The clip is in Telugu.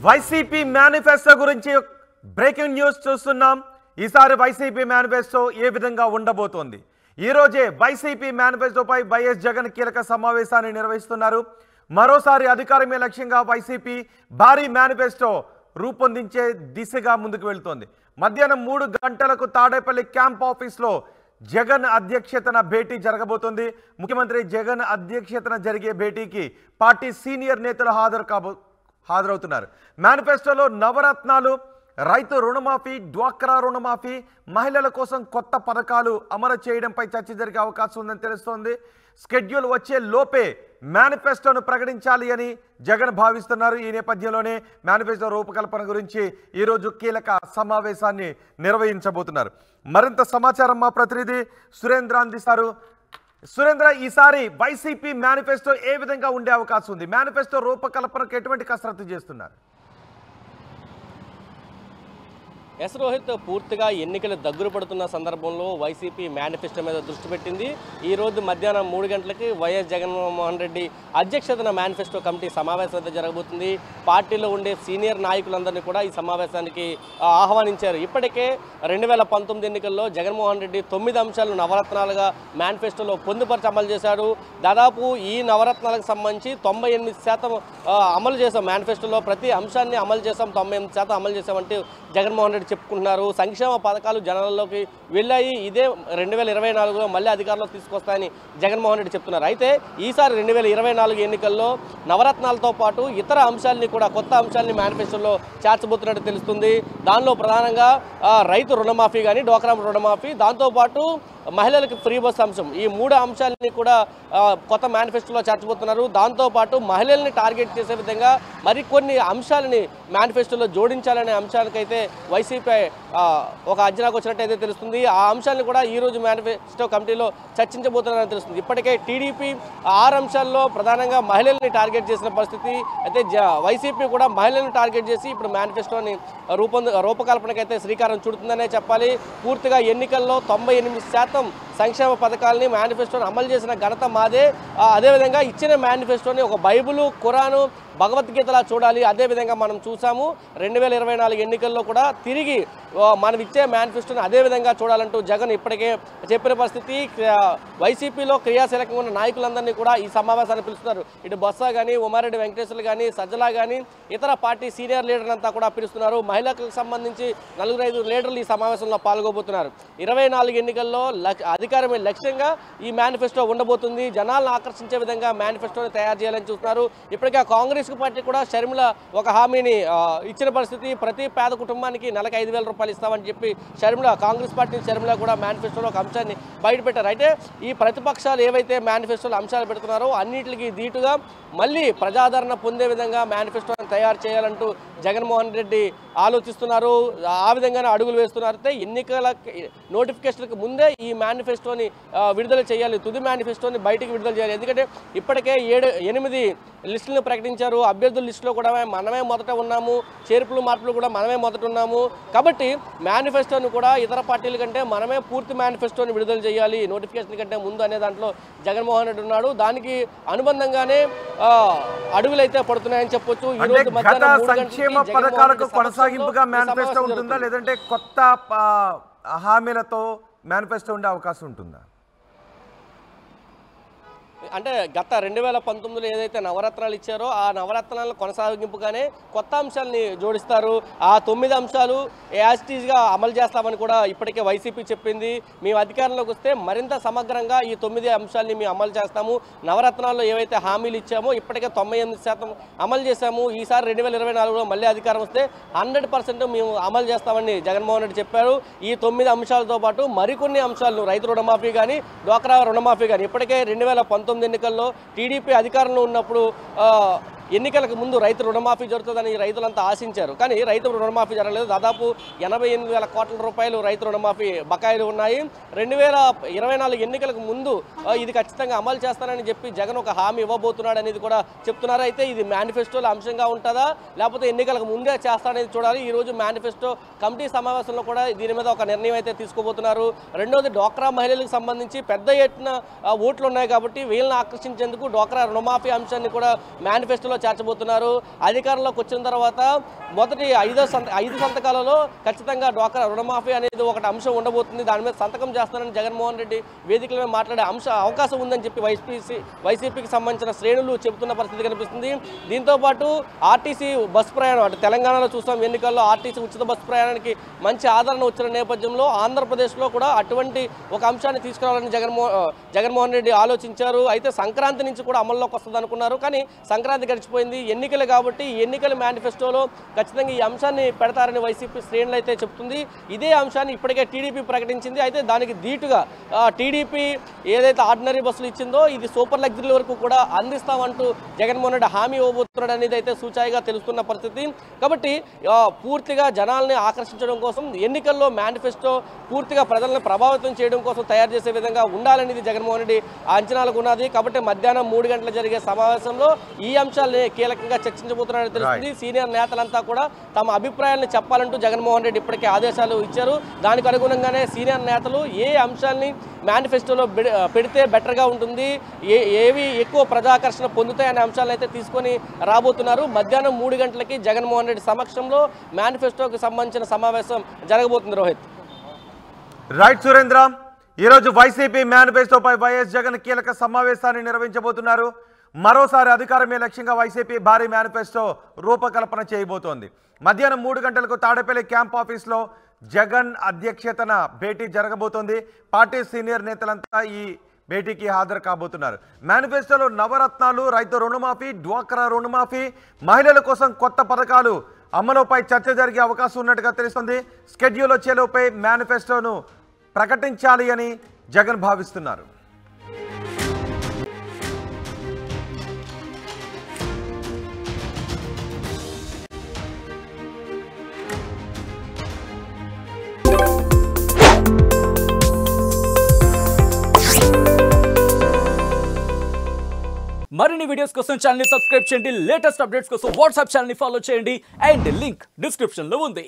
వైసీపీ మేనిఫెస్టో గురించి బ్రేకింగ్ న్యూస్ చూస్తున్నాం ఈసారి వైసీపీ మేనిఫెస్టో ఏ విధంగా ఉండబోతోంది ఈ రోజే వైసీపీ మేనిఫెస్టోపై వైఎస్ జగన్ కీలక సమావేశాన్ని నిర్వహిస్తున్నారు మరోసారి అధికారమే లక్ష్యంగా వైసీపీ భారీ మేనిఫెస్టో రూపొందించే దిశగా ముందుకు వెళ్తోంది మధ్యాహ్నం మూడు గంటలకు తాడేపల్లి క్యాంప్ ఆఫీస్లో జగన్ అధ్యక్షతన భేటీ జరగబోతోంది ముఖ్యమంత్రి జగన్ అధ్యక్షతన జరిగే భేటీకి పార్టీ సీనియర్ నేతలు హాజరు కాబో హాజరవుతున్నారు మేనిఫెస్టోలో నవరత్నాలు రైతు రుణమాఫీ డ్వాక్రా రుణమాఫీ మహిళల కోసం కొత్త పథకాలు అమలు చేయడంపై చర్చ జరిగే అవకాశం ఉందని తెలుస్తోంది స్కెడ్యూల్ వచ్చే లోపే మేనిఫెస్టోను ప్రకటించాలి అని జగన్ భావిస్తున్నారు ఈ నేపథ్యంలోనే మేనిఫెస్టో రూపకల్పన గురించి ఈరోజు కీలక సమావేశాన్ని నిర్వహించబోతున్నారు మరింత సమాచారం మా ప్రతినిధి సురేంద్ర అందిస్తారు సురేంద్ర ఈసారి వైసీపీ మేనిఫెస్టో ఏ విధంగా ఉండే అవకాశం ఉంది మేనిఫెస్టో రూపకల్పనకు ఎటువంటి కసరత్తు చేస్తున్నారు ఎస్ రోహిత్ పూర్తిగా ఎన్నికలు దగ్గర పడుతున్న సందర్భంలో వైసీపీ మేనిఫెస్టో మీద దృష్టి పెట్టింది ఈ రోజు మధ్యాహ్నం మూడు గంటలకి వైఎస్ జగన్మోహన్ రెడ్డి అధ్యక్షతన మేనిఫెస్టో కమిటీ సమావేశం అయితే జరగబోతుంది పార్టీలో ఉండే సీనియర్ నాయకులందరినీ కూడా ఈ సమావేశానికి ఆ, ఆహ్వానించారు ఇప్పటికే రెండు వేల పంతొమ్మిది ఎన్నికల్లో జగన్మోహన్ రెడ్డి తొమ్మిది అంశాలు నవరత్నాలుగా మేనిఫెస్టోలో పొందుపరిచి అమలు చేశాడు దాదాపు ఈ నవరత్నాలకు సంబంధించి తొంభై ఎనిమిది శాతం ఆ, అమలు చేశాం మేనిఫెస్టోలో ప్రతి అంశాన్ని అమలు చేశాం తొంభై ఎనిమిది శాతం అమలు చేశామంటే జగన్మోహన్ రెడ్డి చెప్పుకుంటున్నారు సంక్షేమ పథకాలు జనాల్లోకి వెళ్ళాయి ఇదే రెండు వేల ఇరవై నాలుగులో మళ్ళీ అధికారంలోకి తీసుకొస్తాయని జగన్మోహన్ రెడ్డి చెప్తున్నారు అయితే ఈసారి రెండు వేల ఇరవై నాలుగు ఎన్నికల్లో నవరత్నాలతో పాటు ఇతర అంశాలని కూడా కొత్త అంశాలని మేనిఫెస్టోలో చేర్చబోతున్నట్టు తెలుస్తుంది దానిలో ప్రధానంగా ఆ, రైతు రుణమాఫీ కానీ డోక్రా రుణమాఫీ దాంతోపాటు మహిళలకు ఫ్రీ బస్ అంశం ఈ మూడు అంశాలని కూడా ఆ, కొత్త మేనిఫెస్టోలో చేర్చబోతున్నారు దాంతోపాటు మహిళల్ని టార్గెట్ చేసే విధంగా మరికొన్ని అంశాలని మేనిఫెస్టోలో జోడించాలనే అంశానికైతే వైసీపీ ఆ, ఒక అంచనాకు వచ్చినట్టయితే తెలుస్తుంది ఆ అంశాలను కూడా ఈ రోజు మేనిఫెస్టో కమిటీలో చర్చించబోతున్నారని తెలుస్తుంది ఇప్పటికే టీడీపీ ఆరు అంశాల్లో ప్రధానంగా మహిళల్ని టార్గెట్ చేసిన పరిస్థితి అయితే జ- వైసీపీ కూడా మహిళలను టార్గెట్ చేసి ఇప్పుడు మేనిఫెస్టోని రూపొంద రూపకల్పనకైతే శ్రీకారం చుడుతుందనే చెప్పాలి పూర్తిగా ఎన్నికల్లో తొంభై ఎనిమిది శాతం సంక్షేమ పథకాలని మేనిఫెస్టోని అమలు చేసిన ఘనత మాదే ఆ, అదేవిధంగా ఇచ్చిన మేనిఫెస్టోని ఒక బైబిలు ఖురాను భగవద్గీతలా చూడాలి అదేవిధంగా మనం చూసాము రెండు వేల ఇరవై నాలుగు ఎన్నికల్లో కూడా తిరిగి ఆ, మనం ఇచ్చే మేనిఫెస్టోని అదేవిధంగా చూడాలంటూ జగన్ ఇప్పటికే చెప్పిన పరిస్థితి క్రియా- వైసీపీలో క్రియాశీలకంగా ఉన్న నాయకులందరినీ కూడా ఈ సమావేశాన్ని పిలుస్తున్నారు ఇటు బొత్స కానీ ఉమారెడ్డి వెంకటేశ్వర్లు కానీ సజ్జలా కానీ ఇతర పార్టీ సీనియర్ లీడర్లంతా కూడా పిలుస్తున్నారు మహిళలకు సంబంధించి నలుగురు ఐదు లీడర్లు ఈ సమావేశంలో పాల్గొబోతున్నారు ఇరవై నాలుగు ఎన్నికల్లో లక్- అధికారమే లక్ష్యంగా ఈ మేనిఫెస్టో ఉండబోతుంది జనాలను ఆకర్షించే విధంగా మేనిఫెస్టోని తయారు చేయాలని చూస్తున్నారు ఇప్పటికే ఆ కాంగ్రెస్ పార్టీ కూడా షర్మిల ఒక హామీని ఆ, ఇచ్చిన పరిస్థితి ప్రతి పేద కుటుంబానికి నెలకు ఐదు వేల రూపాయలు ఇస్తామని చెప్పి షర్మిల కాంగ్రెస్ పార్టీ షర్మిల కూడా మేనిఫెస్టోలో ఒక అంశాన్ని బయటపెట్టారు అయితే ఈ ప్రతిపక్షాలు ఏవైతే మేనిఫెస్టోలో అంశాలు పెడుతున్నారో అన్నిటికీ ధీటుగా మళ్ళీ ప్రజాదరణ పొందే విధంగా మేనిఫెస్టోని తయారు చేయాలంటూ జగన్మోహన్ రెడ్డి ఆలోచిస్తున్నారు ఆ విధంగానే అడుగులు వేస్తున్నారు అయితే ఎన్నికల నోటిఫికేషన్కి ముందే ఈ మేనిఫెస్టోని ఆ, విడుదల చేయాలి తుది మేనిఫెస్టోని బయటికి విడుదల చేయాలి ఎందుకంటే ఇప్పటికే ఏడు ఎనిమిది లిస్టులను ప్రకటించారు అభ్యర్థుల లిస్టులో కూడా మనమే మొదట ఉన్నాము చేర్పులు మార్పులు కూడా మనమే మొదట ఉన్నాము కాబట్టి మేనిఫెస్టోని కూడా ఇతర పార్టీల కంటే మనమే పూర్తి మేనిఫెస్టోని విడుదల చేయాలి నోటిఫికేషన్ కంటే ముందు అనే దాంట్లో జగన్మోహన్ రెడ్డి ఉన్నాడు దానికి అనుబంధంగానే ఆ, అడుగులైతే పడుతున్నాయని చెప్పొచ్చు ఈ అంటే రోజు గత మధ్యాహ్నం మూడు గంటలకి సంక్షేమ జగన్మోహన్ పథకాలకు రెడ్డి కొనసాగింపుగా సమక్షంలో ఈ మేనిఫెస్టో సమావేశం ఉంటుందా జరుగుతుంది. లేదంటే కొత్త ఆ, హామీలతో మేనిఫెస్టో ఉండే అవకాశం ఉంటుందా అంటే గత రెండు వేల పంతొమ్మిదిలో ఏదైతే నవరత్నాలు ఇచ్చారో ఆ నవరత్నాలను కొనసాగింపుగానే కొత్త అంశాలని జోడిస్తారు ఆ తొమ్మిది అంశాలు యాజిటీస్గా అమలు చేస్తామని కూడా ఇప్పటికే వైసీపీ చెప్పింది మేము అధికారంలోకి వస్తే మరింత సమగ్రంగా ఈ తొమ్మిది అంశాలని మేము అమలు చేస్తాము నవరత్నాల్లో ఏవైతే హామీలు ఇచ్చామో ఇప్పటికే తొంభై ఎనిమిది శాతం అమలు చేశాము ఈసారి రెండు వేల ఇరవై నాలుగులో మళ్ళీ అధికారం వస్తే హండ్రెడ్ పర్సెంట్ మేము అమలు చేస్తామని జగన్మోహన్ రెడ్డి చెప్పారు ఈ తొమ్మిది అంశాలతో పాటు మరికొన్ని అంశాలను రైతు రుణమాఫీ కానీ డ్వాక్రా రుణమాఫీ కానీ ఇప్పటికే రెండు వేల పంతొమ్మిది ఎన్నికల్లో టీడీపీ అధికారంలో ఉన్నప్పుడు ఆ, ఎన్నికలకు ముందు రైతు రుణమాఫీ జరుగుతుందని రైతులంతా ఆశించారు కానీ రైతు రుణమాఫీ జరగలేదు దాదాపు ఎనభై ఎనిమిది వేల కోట్ల రూపాయలు రైతు రుణమాఫీ బకాయిలు ఉన్నాయి రెండు వేల ఇరవై నాలుగు ఎన్నికలకు ముందు ఆ, ఇది ఖచ్చితంగా అమలు చేస్తానని చెప్పి జగన్ ఒక హామీ ఇవ్వబోతున్నాడు అనేది కూడా చెప్తున్నారు అయితే ఇది మేనిఫెస్టోలో అంశంగా ఉంటుందా లేకపోతే ఎన్నికలకు ముందే చేస్తారనేది చూడాలి ఈ రోజు మేనిఫెస్టో కమిటీ సమావేశంలో కూడా దీని మీద ఒక నిర్ణయం అయితే తీసుకోబోతున్నారు రెండోది డోక్రా మహిళలకు సంబంధించి పెద్ద ఎత్తున ఆ, ఓట్లు ఉన్నాయి కాబట్టి వీళ్ళని ఆకర్షించేందుకు డోక్రా రుణమాఫీ అంశాన్ని కూడా మేనిఫెస్టోలో మేనిఫెస్టోలో చేర్చబోతున్నారు అధికారంలోకి వచ్చిన తర్వాత మొదటి ఐదో సంత ఐదు సంతకాలలో ఖచ్చితంగా డ్వాక్రా రుణమాఫీ అనేది ఒకటి అంశం ఉండబోతుంది దాని మీద సంతకం చేస్తానని జగన్మోహన్ రెడ్డి వేదికల మీద మాట్లాడే అంశ అవకాశం ఉందని చెప్పి వైసీపీ వైసీపీకి సంబంధించిన శ్రేణులు చెబుతున్న పరిస్థితి కనిపిస్తుంది దీంతో పాటు ఆర్టీసీ బస్ ప్రయాణం అంటే తెలంగాణలో చూసాం ఎన్నికల్లో ఆర్టీసీ ఉచిత బస్ ప్రయాణానికి మంచి ఆదరణ వచ్చిన నేపథ్యంలో ఆంధ్రప్రదేశ్లో కూడా అటువంటి ఒక అంశాన్ని తీసుకురావాలని జగన్మో జగన్మోహన్ రెడ్డి ఆలోచించారు అయితే సంక్రాంతి నుంచి కూడా అమల్లోకి వస్తుంది అనుకున్నారు కానీ సంక్రాంతి గడిచిపోయింది ఎన్నికలు కాబట్టి ఈ ఎన్నికల మేనిఫెస్టోలో ఖచ్చితంగా ఈ అంశాన్ని పెడతారని వైసీపీ శ్రేణులు అయితే చెప్తుంది ఇదే అంశాన్ని ఇప్పటికే టీడీపీ ప్రకటించింది అయితే దానికి ధీటుగా ఆ, టీడీపీ ఏదైతే ఆర్డినరీ బస్సులు ఇచ్చిందో ఇది సూపర్ లగ్జరీ వరకు కూడా అందిస్తామంటూ జగన్మోహన్ రెడ్డి హామీ ఇవ్వబోతున్నాడు అనేది అయితే సూచాయిగా తెలుస్తున్న పరిస్థితి కాబట్టి ఆ, పూర్తిగా జనాల్ని ఆకర్షించడం కోసం ఎన్నికల్లో మేనిఫెస్టో పూర్తిగా ప్రజలను ప్రభావితం చేయడం కోసం తయారు చేసే విధంగా ఉండాలనేది జగన్మోహన్ రెడ్డి ఆంచనాలకు ఉన్నది కాబట్టి మధ్యాహ్నం మూడు గంటల జరిగే సమావేశంలో ఈ అంశాలని కీలకంగా చర్చించబోతున్నారని తెలుస్తుంది సీనియర్ నేతలంతా కూడా తమ అభిప్రాయాలను చెప్పాలంటూ జగన్మోహన్ రెడ్డి ఇప్పటికే ఆదేశాలు ఇచ్చారు దానికి అనుగుణంగానే సీనియర్ నేతలు ఏ అంశాల్ని మేనిఫెస్టోలో పెడి- పెడితే బెటర్గా ఉంటుంది ఏ ఏవి ఎక్కువ ప్రజాకర్షణ పొందుతాయనే అంశాలను అయితే తీసుకొని రాబోతున్నారు మధ్యాహ్నం మూడు గంటలకి జగన్మోహన్ రెడ్డి సమక్షంలో మేనిఫెస్టోకి సంబంధించిన సమావేశం జరగబోతుంది రోహిత్ రైట్ సురేంద్ర ఈరోజు వైసీపీ మేనిఫెస్టోపై వైఎస్ జగన్ కీలక సమావేశాన్ని నిర్వహించబోతున్నారు మరోసారి అధికారమే లక్ష్యంగా వైసీపీ భారీ మేనిఫెస్టో రూపకల్పన చేయబోతోంది మధ్యాహ్నం మూడు గంటలకు తాడేపల్లి క్యాంప్ ఆఫీస్లో జగన్ అధ్యక్షతన భేటీ జరగబోతోంది పార్టీ సీనియర్ నేతలంతా ఈ భేటీకి హాజరు కాబోతున్నారు మేనిఫెస్టోలో నవరత్నాలు రైతు రుణమాఫీ డ్వాక్రా రుణమాఫీ మహిళల కోసం కొత్త పథకాలు అమలుపై చర్చ జరిగే అవకాశం ఉన్నట్టుగా తెలుస్తుంది స్కెడ్యూల్ వచ్చేలోపై మేనిఫెస్టోను ప్రకటించాలి అని జగన్ భావిస్తున్నారు మరిన్ని వీడియోస్ కోసం ఛానల్ సబ్స్క్రైబ్ చేయండి లేటెస్ట్ అప్డేట్స్ కోసం వాట్సాప్ ఛానల్ ఫాలో చేయండి అండ్ లింక్ డిస్క్రిప్షన్ లో ఉంది